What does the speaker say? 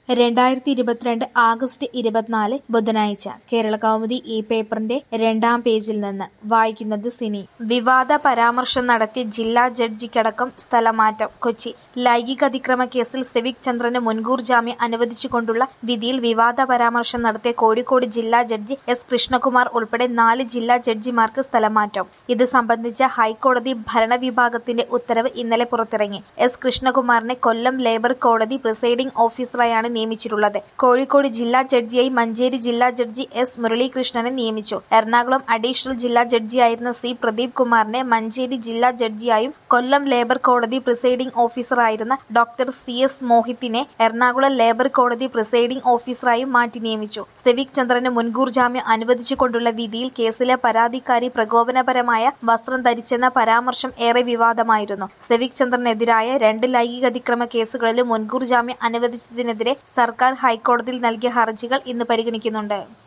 രണ്ടായിരത്തി ഇരുപത്തിരണ്ട് ആഗസ്റ്റ് ഇരുപത്തിനാല് ബുധനാഴ്ച കേരളകൗമുദി ഈ പേപ്പറിന്റെ രണ്ടാം പേജിൽ നിന്ന് വായിക്കുന്നത് സിനി വിവാദ പരാമർശം നടത്തിയ ജില്ലാ ജഡ്ജിക്കടക്കം സ്ഥലമാറ്റം കൊച്ചി ലൈംഗിക അതിക്രമ കേസിൽ സിവിക് ചന്ദ്രന് മുൻകൂർ ജാമ്യം അനുവദിച്ചുകൊണ്ടുള്ള വിധിയിൽ വിവാദ പരാമർശം നടത്തിയ കോഴിക്കോട് ജില്ലാ ജഡ്ജി എസ് കൃഷ്ണകുമാർ ഉൾപ്പെടെ നാല് ജില്ലാ ജഡ്ജിമാർക്ക് സ്ഥലമാറ്റം ഇത് സംബന്ധിച്ച ഹൈക്കോടതി ഭരണവിഭാഗത്തിന്റെ ഉത്തരവ് ഇന്നലെ പുറത്തിറങ്ങി എസ് കൃഷ്ണകുമാറിനെ കൊല്ലം ലേബർ കോടതി പ്രിസൈഡിംഗ് ഓഫീസറായാണ് നിയമിച്ചിട്ടുള്ളത് കോഴിക്കോട് ജില്ലാ ജഡ്ജിയായി മഞ്ചേരി ജില്ലാ ജഡ്ജി എസ് മുരളീകൃഷ്ണനെ നിയമിച്ചു എറണാകുളം അഡീഷണൽ ജില്ലാ ജഡ്ജിയായിരുന്ന സി പ്രദീപ് കുമാറിനെ മഞ്ചേരി ജില്ലാ ജഡ്ജിയായും കൊല്ലം ലേബർ കോടതി പ്രിസൈഡിംഗ് ഓഫീസറായിരുന്ന ഡോക്ടർ സി എസ് മോഹിത്തിനെ എറണാകുളം ലേബർ കോടതി പ്രിസൈഡിംഗ് ഓഫീസറായും മാറ്റി നിയമിച്ചു സിവിക് ചന്ദ്രന് മുൻകൂർ ജാമ്യം അനുവദിച്ചുകൊണ്ടുള്ള വിധിയിൽ കേസിലെ പരാതിക്കാരി പ്രകോപനപരമായ വസ്ത്രം ധരിച്ചെന്ന പരാമർശം ഏറെ വിവാദമായിരുന്നു സിവിക് ചന്ദ്രനെതിരായ രണ്ട് ലൈംഗികാതിക്രമ കേസുകളിലും മുൻകൂർ ജാമ്യം അനുവദിച്ചതിനെതിരെ സർക്കാർ ഹൈക്കോടതിയിൽ നൽകിയ ഹർജികൾ ഇന്ന് പരിഗണിക്കുന്നുണ്ട്